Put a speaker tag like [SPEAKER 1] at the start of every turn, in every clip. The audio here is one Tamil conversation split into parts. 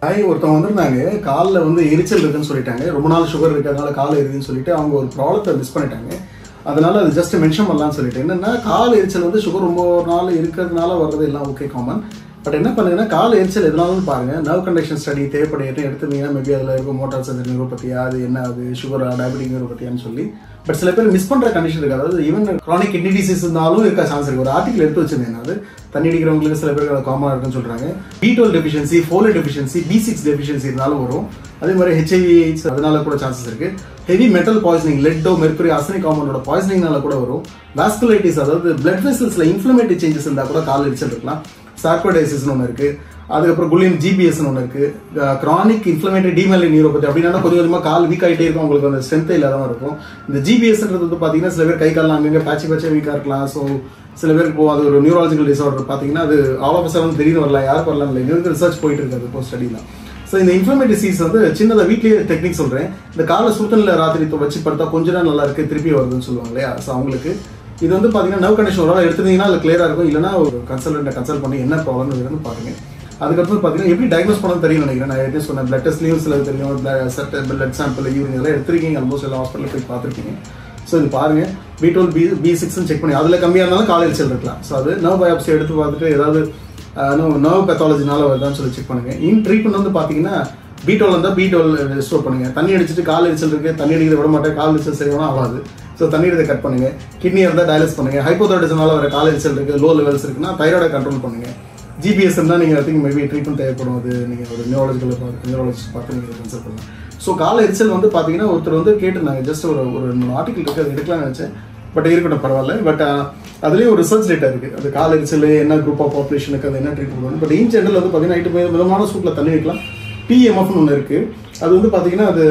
[SPEAKER 1] ஹாய் ஒருத்தவங்க வந்திருந்தாங்க காலில் வந்து எரிச்சல் இருக்குன்னு சொல்லிட்டாங்க ரொம்ப நாள் சுகர் இருக்கிறதுனால கால் எரியுதுன்னு சொல்லிட்டு அவங்க ஒரு ப்ராப்ளத்தை மிஸ் பண்ணிட்டாங்க அதனால அது ஜஸ்ட் மென்ஷன் பண்ணலாம்னு சொல்லிட்டு என்னன்னா கால் எரிச்சல் வந்து சுகர் ரொம்ப நாள் இருக்கிறதுனால வர்றது எல்லாம் ஓகே காமன் பட் என்ன பண்ணுங்கன்னா கால் எரிச்சல் எதனாலும் பாருங்க நர்வ் கண்டிஷன் ஸ்டடி தேவைப்பட எதுவும் எடுத்துருந்தீங்கன்னா மேபி அதில் இருக்கும் மோட்டார் சர்ஜரி நியூரோபத்தியா அது என்ன அது சுகரா டயபெட்டிக் நியூரோபத்தியான்னு சொல்லி பட் சில பேர் மிஸ் பண்ற கண்டிஷன் இருக்கு அதாவது ஈவன் கிரானிக் கிட்னி டிசீஸ் இருந்தாலும் இருக்க சான்ஸ் இருக்கு ஒரு ஆர்டிகல் எடுத்து வச்சிருந்தேன் நான் அது தண்ணி அடிக்கிறவங்களுக்கு சில பேருக்கு அது காமனாக இருக்குன்னு சொல்றாங்க B twelve deficiency folic deficiency B six deficiency இருந்தாலும் வரும் அதே மாதிரி ஹெச்ஐவி எய்ட்ஸ் அதனால கூட சான்சஸ் இருக்கு ஹெவி மெட்டல் பாய்சனிங் லெட்டோ மெர்குரி அசனிக் காம்பவுண்டோட பாய்சனிங்னால கூட வரும் வாஸ்குலைட்டிஸ் அதாவது பிளட் வெசல்ஸ்ல இன்ஃபிளமேட்டரி சேஞ்சஸ் இருந்தா கூட கால் எரிச்சல் இருக்கலாம் சார்கோடைசிஸ்னு ஒன்று இருக்கு அதுக்கப்புறம் குலின் ஜிபிஎஸ் ஒன்று இருக்கு கிரானிக் இன்ஃபிளமேட்டரி டிமெலி நியூரோபதி அப்படின்னா கொஞ்சம் கொஞ்சமாக கால் வீக் ஆகிட்டே இருக்கும் உங்களுக்கு அந்த ஸ்ட்ரென்த் இல்லாத இருக்கும் இந்த ஜிபிஎஸ்ன்றது வந்து பார்த்தீங்கன்னா சில பேர் கை கால்லாம் அங்கங்கே பேச்சு பேச்சே வீக்காக இருக்கலாம் ஸோ சில பேருக்கு இப்போ அது ஒரு நியூராலஜிக்கல் டிசார்டர் பார்த்தீங்கன்னா அது ஆல் ஆஃப் சடன் திடீர்னு வரலாம் யாருக்கு வரலாம் இல்லை இன்னும் ரிசர்ச் போயிட்டு இருக்கு அது இப்போ ஸ்டடிலாம் ஸோ இந்த இன்ஃப்ளமேட்டரி சீஸ் வந்து சின்னதாக வீட்லயே டெக்னிக் சொல்கிறேன் இந்த காலை சுத்தனில் ராத்திரி தொ- வச்சு படுத்தா கொஞ்ச நேரம் நல்லா இருக்கு திருப்பி வருதுன்னு சொல்லுவாங்க இல்லையா ஸோ அவங்களுக்கு இது வந்து பார்த்தீங்கன்னா நர்வ் கண்டிஷன் ஒரு எடுத்துட்டீங்கன்னா அது கிளியராக இருக்கும் இல்லைனா ஒரு கன்சல்டன்ட்டை கன்சல்ட் பண்ணி என்ன ப்ராப்ளம் இருக்குன்னு பாருங்க அதுக்கப்புறம் பார்த்தீங்கன்னா எப்படி டயக்னோஸ் பண்ணணும் தெரியும் நினைக்கிறேன் நான் எப்படி சொன்னேன் பிளட் டெஸ்ட்லையும் சில தெரியும் பிளட் சாம்பிள் யூரின் இதெல்லாம் எடுத்திருக்கீங்க ஆல்மோஸ்ட் எல்லா ஹாஸ்பிட்டலில் போய் பார்த்துருக்கீங்க ஸோ இது பாருங்க பி டுவெல் பி பி சிக்ஸ்னு செக் பண்ணி அதில் கம்மியாக இருந்தாலும் கால் எரிச்சல் இருக்கலாம் ஸோ அது நர்வ் பயாப்சி எடுத்து பார்த்துட்டு ஏதாவது நர்வ் பேத்தாலஜினால வருதான்னு சொல்லி செக் பண்ணுங்க இன் ட்ரீட்மெண்ட் வந்து பார்த்தீங்கன்னா பி டுவெல் இருந்தால் பி டுவெல் ஸ்டோர் பண்ணுங்க தண்ணி அடிச்சிட்டு கால் எரிச்சல் இருக்கு தண்ணி அடிக்கிறத விட மாட்டேன் கால் எரிச்சல் சரியான ஆகாது ஸோ தண்ணி எடுத்து கட் பண்ணுங்க கிட்னி இருந்தால் டயலிஸ் பண்ணுங்க ஹைப்போதைட்டிஸ்னால வர கால் எரிச்சல் இருக்கு லோ லெவல்ஸ் இருக்குன்னா தைராய்டை கண்ட்ரோல் பண்ணுங்க ஜிபிஎஸ் இருந்தால் நீங்கள் திங்க் மேபி ட்ரீட்மெண்ட் தேவைப்படும் அது நீங்கள் ஒரு நியூரலஜிக்கல் நியூரலஜிஸ்ட் பார்த்து நீங்கள் கன்சல்ட் பண்ணலாம் ஸோ கால எரிச்சல் வந்து பார்த்தீங்கன்னா ஒருத்தர் வந்து கேட்டிருந்தாங்க ஜஸ்ட் ஒரு ஒரு ஆர்டிகல் இருக்கு அது எடுக்கலாம்னு நினச்சேன் பட் இருக்கட்டும் பரவாயில்ல பட் அதுலேயும் ஒரு ரிசர்ச் டேட்டா இருக்கு அது கால எரிச்சல் என்ன குரூப் ஆஃப் பாப்புலேஷனுக்கு அது என்ன ட்ரீட்மெண்ட் பண்ணணும் பட் இன் ஜெனரல் வந்து பார்த்தீங்கன்னா நைட்டு மிதமான சூட்டில் தண்ணி வைக்கலாம் பிஎம்எஃப்னு ஒன்று இருக்கு அது வந்து பார்த்தீங்கன்னா அது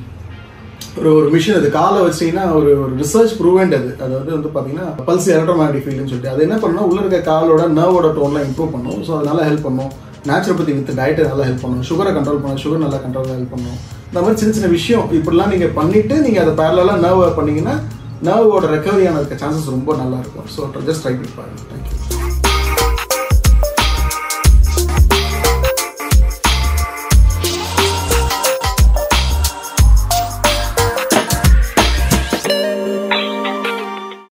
[SPEAKER 1] ஒரு ஒரு மிஷின் அது காலை வச்சீங்கன்னா ஒரு ஒரு ரிசர்ச் ப்ரூவெண்ட் அது அதாவது வந்து பார்த்தீங்கன்னா பல்ஸ் எலக்ட்ரோமேட்டிக் ஃபீல்டுன்னு சொல்லிட்டு அது என்ன பண்ணணும் உள்ள இருக்க காலோட நர்வோட டோன்லாம் இம்ப்ரூவ் பண்ணும் ஸோ அதனால ஹெல்ப் பண்ணும் நேச்சுரோபதி வித் டயட்டை நல்லா ஹெல்ப் பண்ணும் சுகரை கண்ட்ரோல் பண்ணும் சுகர் நல்லா கண்ட்ரோல் ஹெல்ப் பண்ணும் இந்த மாதிரி சின்ன சின்ன விஷயம் இப்படிலாம் நீங்கள் பண்ணிட்டு நீங்கள் அதை பேரலாக நர்வ் பண்ணீங்கன்னா நர்வோட ரெக்கவரி ஆனதுக்கு சான்சஸ் ரொம்ப நல்லா இருக்கும் ஸோ ஜஸ்ட் ட்ரை பண்ணி பாருங்க தேங்க்யூ